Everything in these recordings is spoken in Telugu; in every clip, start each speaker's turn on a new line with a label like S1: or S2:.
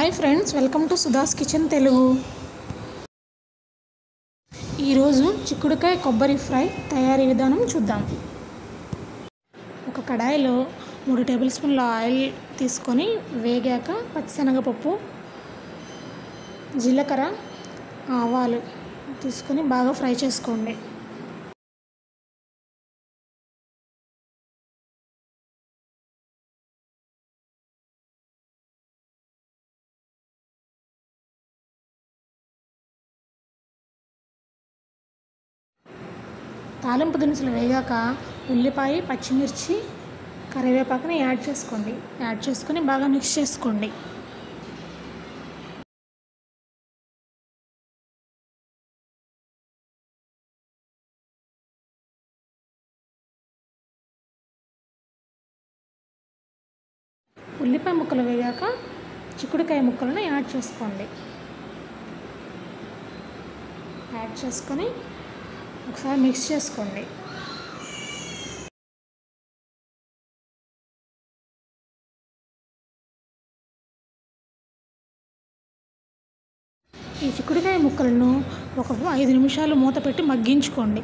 S1: hi friends welcome to Sudha's kitchen Telugu ఈరోజు చిక్కుడుకాయ కొబ్బరి ఫ్రై తయారీ విధానం చూద్దాం ఒక కడాయిలో మూడు టేబుల్ స్పూన్ల ఆయిల్ తీసుకొని వేగాక పచ్చిశనగపప్పు జీలకర్ర ఆవాలు తీసుకొని బాగా ఫ్రై చేసుకోండి తాలింపు దినుసులు వేగాక ఉల్లిపాయ పచ్చిమిర్చి కరివేపాకుని యాడ్ చేసుకోండి యాడ్ చేసుకొని బాగా మిక్స్ చేసుకోండి ఉల్లిపాయ ముక్కలు వేగాక చిక్కుడుకాయ ముక్కలను యాడ్ చేసుకోండి యాడ్ చేసుకొని ఒకసారి మిక్స్ చేసుకోండి ఈ చిక్కుడుకాయ ముక్కలను ఒక ఐదు నిమిషాలు మూత పెట్టి మగ్గించుకోండి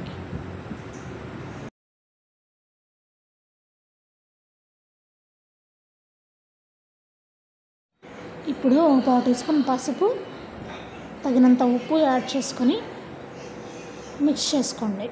S1: ఇప్పుడు ఒక పావు టీ స్పూన్ పసుపు తగినంత ఉప్పు యాడ్ చేసుకొని మిక్స్ చేసుకోండి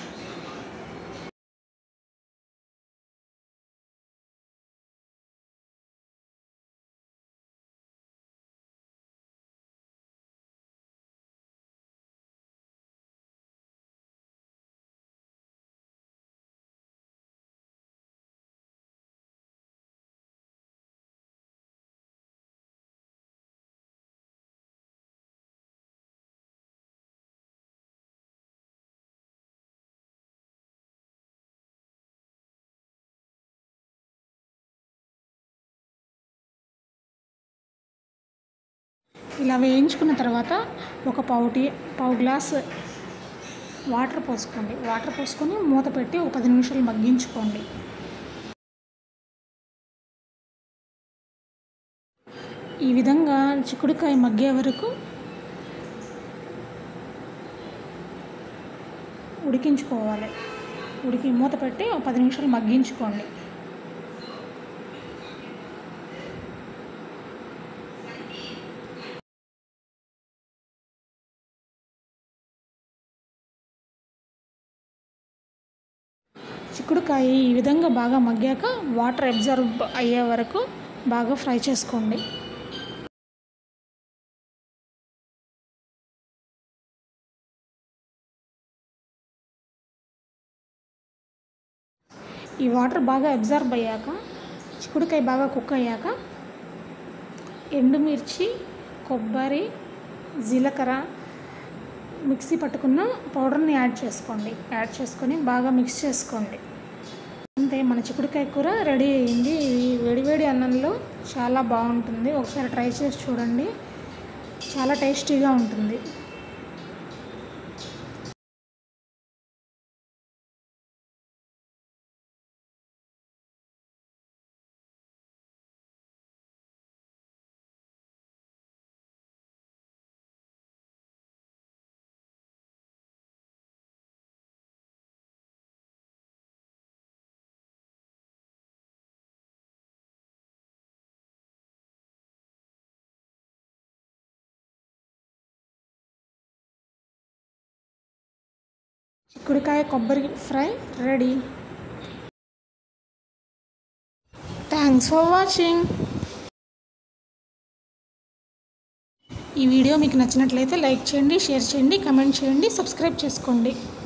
S1: ఇలా వేయించుకున్న తర్వాత ఒక పావు టీ పావు గ్లాస్ వాటర్ పోసుకోండి వాటర్ పోసుకొని మూత పెట్టి ఒక పది నిమిషాలు మగ్గించుకోండి ఈ విధంగా చిక్కుడుకాయ మగ్గే వరకు ఉడికించుకోవాలి ఉడికి మూత పెట్టి ఒక పది నిమిషాలు మగ్గించుకోండి చిక్కుడుకాయ ఈ విధంగా బాగా మగ్గాక వాటర్ అబ్జర్వ్ అయ్యే వరకు బాగా ఫ్రై చేసుకోండి ఈ వాటర్ బాగా అబ్జర్వ్ అయ్యాక చిక్కుడుకాయ బాగా కుక్ అయ్యాక ఎండుమిర్చి కొబ్బరి జీలకర్ర మిక్సీ పట్టుకున్న పౌడర్ని యాడ్ చేసుకోండి యాడ్ చేసుకొని బాగా మిక్స్ చేసుకోండి అంతే మన చిక్కుడుకాయ కూర రెడీ అయింది ఇది వేడివేడి అన్నంలో చాలా బాగుంటుంది ఒకసారి ట్రై చేసి చూడండి చాలా టేస్టీగా ఉంటుంది చిక్కుడుకాయ కొబ్బరి fry ready thanks for watching ఈ వీడియో మీకు నచ్చినట్లయితే లైక్ చేయండి షేర్ చేయండి కమెంట్ చేయండి సబ్స్క్రైబ్ చేసుకోండి